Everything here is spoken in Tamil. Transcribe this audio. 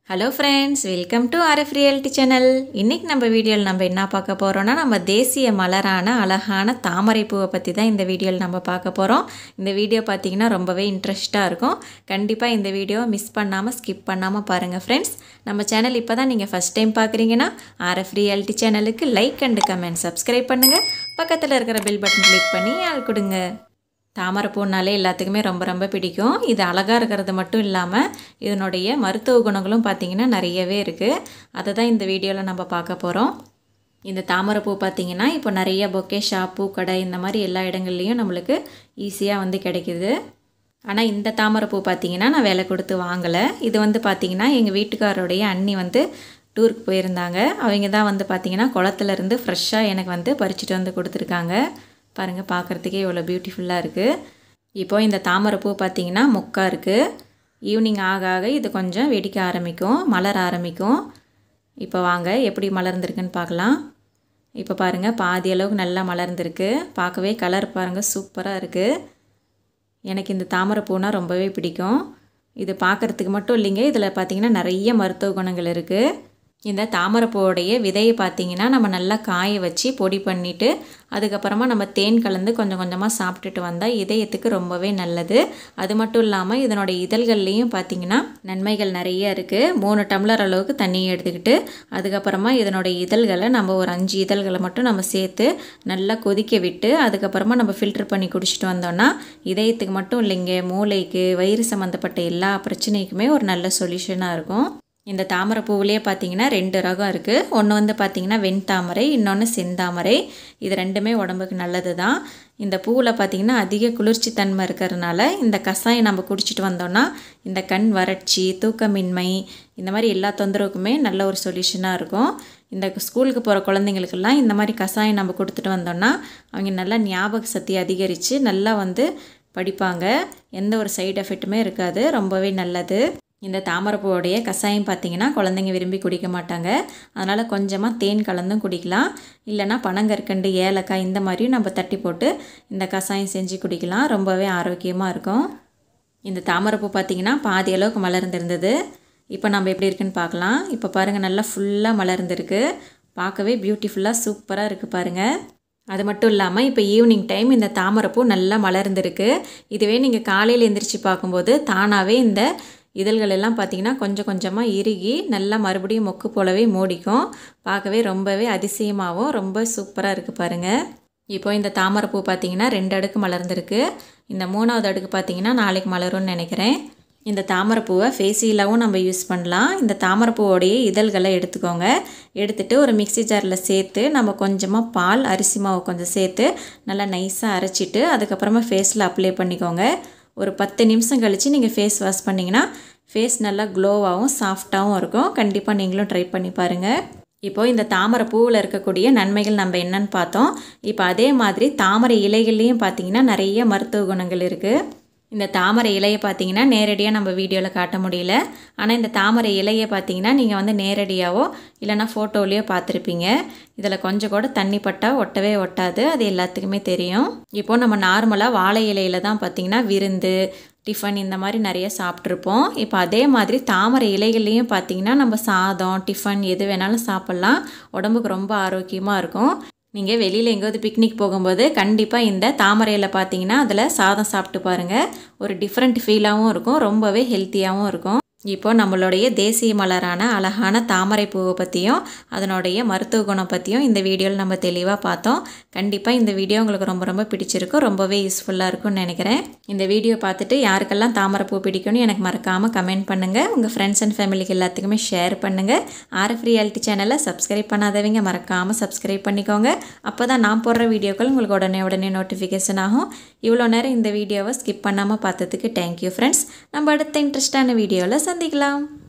hello friends welcome to RF reality channel இன்றைக்கி நம்ம வீடியோவில் நம்ம என்ன பார்க்க போகிறோன்னா நம்ம தேசிய மலரான அழகான தாமரை பூவை பற்றி தான் இந்த வீடியோவில் நம்ம பார்க்க போகிறோம் இந்த வீடியோ பார்த்திங்கன்னா ரொம்பவே இன்ட்ரெஸ்ட்டாக இருக்கும் கண்டிப்பாக இந்த வீடியோவை மிஸ் பண்ணாமல் ஸ்கிப் பண்ணாமல் பாருங்கள் ஃப்ரெண்ட்ஸ் நம்ம சேனல் இப்போ தான் நீங்கள் ஃபஸ்ட் டைம் பார்க்குறீங்கன்னா ஆர்எஃப் ரியாலிட்டி சேனலுக்கு லைக் அண்டு கமெண்ட் சப்ஸ்கிரைப் பண்ணுங்கள் பக்கத்தில் இருக்கிற பெல் பட்டன் கிளிக் பண்ணி ஆள் கொடுங்க தாமரைப்பூனாலே எல்லாத்துக்குமே ரொம்ப ரொம்ப பிடிக்கும் இது அழகாக இருக்கிறது மட்டும் இல்லாமல் இதனுடைய மருத்துவ குணங்களும் பார்த்திங்கன்னா நிறையவே இருக்குது அதை தான் இந்த வீடியோவில் நம்ம பார்க்க போகிறோம் இந்த தாமரைப்பூ பார்த்திங்கன்னா இப்போ நிறைய பொக்கே ஷாப் பூக்கடை இந்த மாதிரி எல்லா இடங்கள்லையும் நம்மளுக்கு ஈஸியாக வந்து கிடைக்கிது ஆனால் இந்த தாமரைப்பூ பார்த்திங்கன்னா நான் விலை கொடுத்து வாங்கலை இது வந்து பார்த்திங்கன்னா எங்கள் வீட்டுக்காரருடைய அண்ணி வந்து டூருக்கு போயிருந்தாங்க அவங்க தான் வந்து பார்த்திங்கன்னா குளத்துலேருந்து ஃப்ரெஷ்ஷாக எனக்கு வந்து பறிச்சுட்டு வந்து கொடுத்துருக்காங்க பாருங்கள் பார்க்குறதுக்கே இவ்வளோ பியூட்டிஃபுல்லாக இருக்குது இப்போது இந்த தாமரைப்பூ பார்த்திங்கன்னா மொக்கா இருக்குது ஈவினிங் ஆக ஆக இது கொஞ்சம் வெடிக்க ஆரம்பிக்கும் மலர ஆரம்பிக்கும் இப்போ வாங்க எப்படி மலர்ந்துருக்குன்னு பார்க்கலாம் இப்போ பாருங்கள் பாதி அளவுக்கு நல்லா மலர்ந்துருக்கு பார்க்கவே கலர் பாருங்கள் சூப்பராக இருக்குது எனக்கு இந்த தாமரைப்பூனால் ரொம்பவே பிடிக்கும் இது பார்க்குறதுக்கு மட்டும் இல்லைங்க இதில் பார்த்திங்கன்னா நிறைய மருத்துவ குணங்கள் இருக்குது இந்த தாமரைப்பூவுடைய விதையை பார்த்திங்கன்னா நம்ம நல்லா காய வச்சு பொடி பண்ணிவிட்டு அதுக்கப்புறமா நம்ம தேன் கலந்து கொஞ்சம் கொஞ்சமாக சாப்பிட்டுட்டு வந்தால் இதயத்துக்கு ரொம்பவே நல்லது அது மட்டும் இல்லாமல் இதனுடைய இதழ்கள்லேயும் பார்த்திங்கன்னா நன்மைகள் நிறைய இருக்குது மூணு டம்ளர் அளவுக்கு தண்ணியை எடுத்துக்கிட்டு அதுக்கப்புறமா இதனுடைய இதழ்களை நம்ம ஒரு அஞ்சு இதழ்களை மட்டும் நம்ம சேர்த்து நல்லா கொதிக்க விட்டு அதுக்கப்புறமா நம்ம ஃபில்டர் பண்ணி குடிச்சிட்டு வந்தோம்னா இதயத்துக்கு மட்டும் இல்லைங்க மூளைக்கு வயிறு சம்மந்தப்பட்ட எல்லா பிரச்சனைக்குமே ஒரு நல்ல சொல்யூஷனாக இருக்கும் இந்த தாமரை பூவிலே பார்த்தீங்கன்னா ரெண்டு ரகம் இருக்குது ஒன்று வந்து பார்த்திங்கன்னா வெண்தாமரை இன்னொன்று செந்தாமரை இது ரெண்டுமே உடம்புக்கு நல்லது தான் இந்த பூவில் பார்த்திங்கன்னா அதிக குளிர்ச்சி தன்மை இருக்கிறதுனால இந்த கஷாயம் நம்ம குடிச்சிட்டு வந்தோம்னா இந்த கண் வறட்சி தூக்கமின்மை இந்த மாதிரி எல்லா தொந்தரவுக்குமே நல்ல ஒரு சொல்யூஷனாக இருக்கும் இந்த ஸ்கூலுக்கு போகிற குழந்தைங்களுக்கெல்லாம் இந்த மாதிரி கஷாயம் நம்ம கொடுத்துட்டு வந்தோம்னா அவங்க நல்லா ஞாபக சக்தி அதிகரித்து நல்லா வந்து படிப்பாங்க எந்த ஒரு சைடு எஃபெக்ட்டுமே இருக்காது ரொம்பவே நல்லது இந்த தாமரைப்பூவோடைய கஷாயம் பார்த்திங்கன்னா குழந்தைங்க விரும்பி குடிக்க மாட்டாங்க அதனால் கொஞ்சமாக தேன் கலந்தும் குடிக்கலாம் இல்லைனா பனங்கற்கண்டு ஏலக்காய் இந்த மாதிரியும் நம்ம தட்டி போட்டு இந்த கஷாயம் செஞ்சு குடிக்கலாம் ரொம்பவே ஆரோக்கியமாக இருக்கும் இந்த தாமரைப்பூ பார்த்திங்கன்னா பாதி அளவுக்கு மலர்ந்துருந்தது இப்போ நம்ம எப்படி இருக்குன்னு பார்க்கலாம் இப்போ பாருங்கள் நல்லா ஃபுல்லாக மலர்ந்துருக்கு பார்க்கவே பியூட்டிஃபுல்லாக சூப்பராக இருக்குது பாருங்கள் அது மட்டும் இல்லாமல் இப்போ ஈவினிங் டைம் இந்த தாமரைப்பூ நல்லா மலர்ந்துருக்கு இதுவே நீங்கள் காலையில் எந்திரிச்சு பார்க்கும்போது தானாகவே இந்த இதழ்கள் எல்லாம் பார்த்திங்கன்னா கொஞ்சம் கொஞ்சமாக இறுகி நல்லா மறுபடியும் மொக்கு போலவே மூடிக்கும் பார்க்கவே ரொம்பவே அதிசயமாகவும் ரொம்ப சூப்பராக இருக்குது பாருங்கள் இப்போ இந்த தாமரைப்பூ பார்த்திங்கன்னா ரெண்டு அடுக்கு மலர்ந்துருக்கு இந்த மூணாவது அடுக்கு பார்த்திங்கன்னா நாளைக்கு மலரும்னு நினைக்கிறேன் இந்த தாமரைப்பூவை ஃபேஸிலாவும் நம்ம யூஸ் பண்ணலாம் இந்த தாமரைப்பூவோடைய இதழ்களை எடுத்துக்கோங்க எடுத்துகிட்டு ஒரு மிக்சி ஜாரில் சேர்த்து நம்ம கொஞ்சமாக பால் அரிசி மாவு கொஞ்சம் சேர்த்து நல்லா நைஸாக அரைச்சிட்டு அதுக்கப்புறமா ஃபேஸில் அப்ளை பண்ணிக்கோங்க ஒரு பத்து நிமிஷம் கழித்து நீங்கள் ஃபேஸ் வாஷ் பண்ணிங்கன்னா ஃபேஸ் நல்லா க்ளோவாகவும் சாஃப்டாகவும் இருக்கும் கண்டிப்பாக நீங்களும் ட்ரை பண்ணி பாருங்கள் இப்போது இந்த தாமரை பூவில் இருக்கக்கூடிய நன்மைகள் நம்ம என்னன்னு பார்த்தோம் இப்போ அதே மாதிரி தாமரை இலைகள்லேயும் பார்த்திங்கன்னா நிறைய மருத்துவ குணங்கள் இருக்குது இந்த தாமரை இலையை பார்த்தீங்கன்னா நேரடியாக நம்ம வீடியோவில் காட்ட முடியல ஆனால் இந்த தாமரை இலையை பார்த்தீங்கன்னா நீங்கள் வந்து நேரடியாகவோ இல்லைனா ஃபோட்டோலேயோ பார்த்துருப்பீங்க இதில் கொஞ்சம் கூட தண்ணி பட்டால் ஒட்டவே ஒட்டாது அது எல்லாத்துக்குமே தெரியும் இப்போது நம்ம நார்மலாக வாழை இலையில் தான் பார்த்திங்கன்னா விருந்து டிஃபன் இந்த மாதிரி நிறைய சாப்பிட்ருப்போம் இப்போ அதே மாதிரி தாமரை இலைகள்லேயும் பார்த்திங்கன்னா நம்ம சாதம் டிஃபன் எது வேணாலும் சாப்பிட்லாம் உடம்புக்கு ரொம்ப ஆரோக்கியமாக இருக்கும் நீங்கள் வெளியில் எங்கேயாவது பிக்னிக் போகும்போது கண்டிப்பாக இந்த தாமரையில் பார்த்தீங்கன்னா அதில் சாதம் சாப்பிட்டு பாருங்கள் ஒரு டிஃப்ரெண்ட் ஃபீலாகவும் இருக்கும் ரொம்பவே ஹெல்த்தியாகவும் இருக்கும் இப்போ நம்மளுடைய தேசிய மலரான அழகான தாமரை பூவை பற்றியும் அதனுடைய மருத்துவ குணம் பற்றியும் இந்த வீடியோவில் நம்ம தெளிவாக பார்த்தோம் கண்டிப்பாக இந்த வீடியோ உங்களுக்கு ரொம்ப ரொம்ப பிடிச்சிருக்கும் ரொம்பவே யூஸ்ஃபுல்லாக இருக்கும்னு நினைக்கிறேன் இந்த வீடியோ பார்த்துட்டு யாருக்கெல்லாம் தாமரை பூ பிடிக்கும்னு எனக்கு மறக்காமல் கமெண்ட் பண்ணுங்கள் உங்கள் ஃப்ரெண்ட்ஸ் அண்ட் ஃபேமிலிக்கு எல்லாத்துக்குமே ஷேர் பண்ணுங்கள் ஆர்எஃப் ரியாலிட்டி சேனலை சப்ஸ்கிரைப் பண்ணாதவங்க மறக்காமல் சப்ஸ்கிரைப் பண்ணிக்கோங்க அப்போ தான் நான் போடுற வீடியோக்கள் உங்களுக்கு உடனே உடனே நோட்டிஃபிகேஷன் ஆகும் இவ்வளோ நேரம் இந்த வீடியோவை ஸ்கிப் பண்ணாமல் பார்த்ததுக்கு தேங்க்யூ ஃப்ரெண்ட்ஸ் நம்ம அடுத்த இன்ட்ரெஸ்டான வீடியோவில் சந்திக்கலாம்